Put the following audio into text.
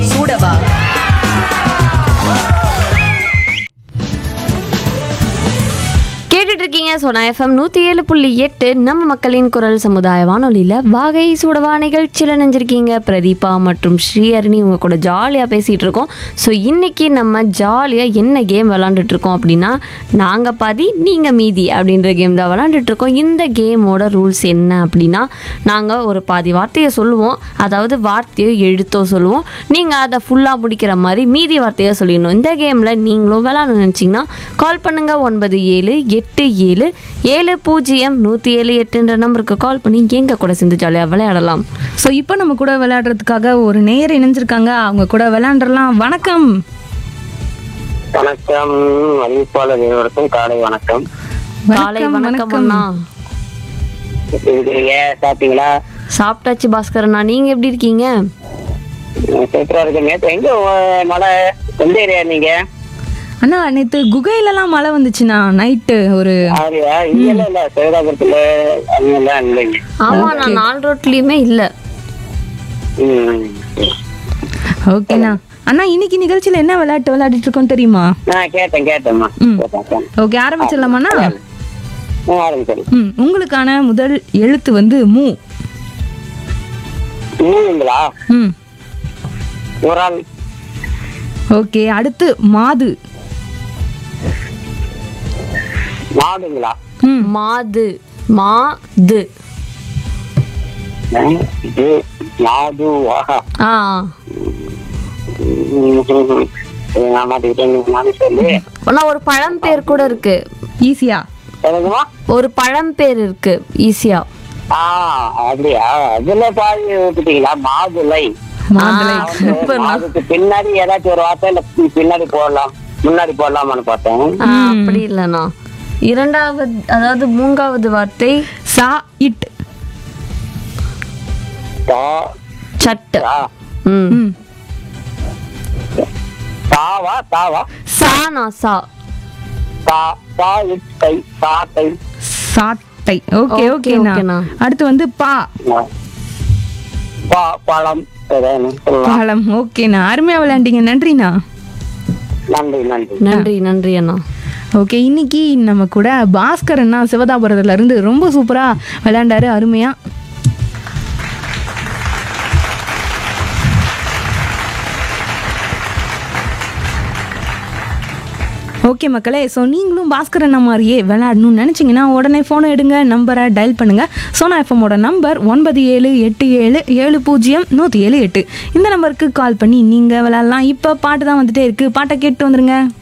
சூடவா கேட்டுட்டு இருக்கீங்க சோனா எஃப்எம் நூற்றி ஏழு புள்ளி எட்டு நம்ம மக்களின் குரல் சமுதாய வானொலியில் வாகை சூடவா நிகழ்ச்சியில் நினைஞ்சிருக்கீங்க பிரதீபா மற்றும் ஸ்ரீஹரணி உங்க கூட ஜாலியாக பேசிகிட்டு இருக்கோம் ஸோ இன்னைக்கு நம்ம ஜாலியாக என்ன கேம் விளாண்டுட்டு இருக்கோம் அப்படின்னா நாங்கள் பாதி நீங்கள் மீதி அப்படின்ற கேம் தான் விளாண்டுட்டு இருக்கோம் இந்த கேமோட ரூல்ஸ் என்ன அப்படின்னா நாங்கள் ஒரு பாதி வார்த்தையை சொல்லுவோம் அதாவது வார்த்தையோ எழுத்தோ சொல்லுவோம் நீங்கள் அதை ஃபுல்லாக முடிக்கிற மாதிரி மீதி வார்த்தையை சொல்லிடணும் இந்த கேமில் நீங்களும் விளாடணும்னு நினச்சிங்கன்னா கால் பண்ணுங்கள் ஒன்பது ஏழு எட்டு ஏழு ஏழு பூஜ்ஜியம் நூற்றி ஏழு எட்டுன்ற நம்பருக்கு கால் பண்ணி எங்கள் கூட சேர்ந்து ஜாலியாக விளையாடலாம் ஸோ இப்போ நம்ம கூட விளையாடுறதுக்காக ஒரு நேயர் இணைஞ்சிருக்காங்க அவங்க கூட விளையாண்டுறலாம் வணக்கம் வணக்கம் அறிவிப்பாளர் இருவருக்கும் காலை வணக்கம் காலை வணக்கம் அண்ணா இருக்கிறீங்க சாப்பிட்டீங்களா சாப்பிட்டாச்சு பாஸ்கரண்ணா நீங்கள் எப்படி இருக்கீங்க சூப்பரா இருக்கு நேற்று எங்க உ- மழை எந்த ஏரியா நீங்க அண்ணா நேற்று குகையிலலாம் மழை வந்துச்சுண்ணா நைட்டு ஒரு ஆரியா இங்கெல்லாம் இல்ல சேதாபுரத்துல அங்கெல்லாம் இல்லைங்க ஆமாம் நான் நாலு ரோட்லேயுமே இல்லை ம். ஓகேண்ணா அண்ணா இன்னைக்கு நிகழ்ச்சியில் என்ன விளையாட்டு விளையாடிட்டு இருக்கோம் தெரியுமா நான் கேட்டேன் கேட்டேம்மா ம். கேட்டேன், கேட்டேன். ஓகே ஆரம்பிச்சிடலாமாண்ணா ஆ, ஆரம்பிச்சேன் ம் உங்களுக்கான முதல் எழுத்து வந்து மூ நீங்களா ம் ஒரு ஆள் ஓகே அடுத்து மாது மாடுங்களா ம் மாது மாது இது மாதுவா ஆ ம். நான் மாட்டிக்கிட்டேன் நானும் சொல்லி ஆனால் ஒரு பழம்பேர் கூட இருக்கு ஈஸியா சொல்லுங்கம்மா ஒரு பழம்பேர் இருக்கு ஈஸியா ஆ அப்படியா அதுல பாதி விட்டுட்டீங்களா மாதுளை மாதுளை சூப்பர் அதுக்கு பின்னாடி ஏதாச்சும் ஒரு வார்த்தை இல்ல பி- பின்னாடி போடலாம் முன்னாடி போடலாமான்னு பார்த்தேன் ஆ, அப்படி இல்லைண்ணா இரண்டாவது அதாவது மூன்றாவது வார்த்தை சா இட் தா சட்டு தா. ம் ம் தாவா தாவா சானா சா தா தா இட்டை சாட்டை சாட்டை ஓகே ஓகே, ஓகேண்ணா ஓகேண்ணா. அடுத்து வந்து பா பா பழம் ஏதாவது சொல்லலாம் பழம் ஓகேண்ணா அருமையா விளையாண்டீங்க நன்றிண்ணா நன்றி நன்றி நன்றி நன்றி அண்ணா ஓகே இன்னைக்கு நம்ம கூட பாஸ்கர் அண்ணா சிவதாபுரத்துல இருந்து ரொம்ப சூப்பரா விளையாண்டாரு அருமையா ஓகே மக்களே ஸோ நீங்களும் பாஸ்கர் அண்ணா மாதிரியே விளையாடணும்னு நினச்சிங்கன்னா உடனே ஃபோனை எடுங்க நம்பரை டயல் பண்ணுங்கள் சோனா எஃப்எம்மோட நம்பர் ஒன்பது ஏழு எட்டு ஏழு ஏழு பூஜ்ஜியம் நூற்றி ஏழு எட்டு இந்த நம்பருக்கு கால் பண்ணி நீங்கள் விளையாடலாம் இப்போ பாட்டு தான் வந்துட்டே இருக்குது பாட்டை கேட்டு வந்துருங்க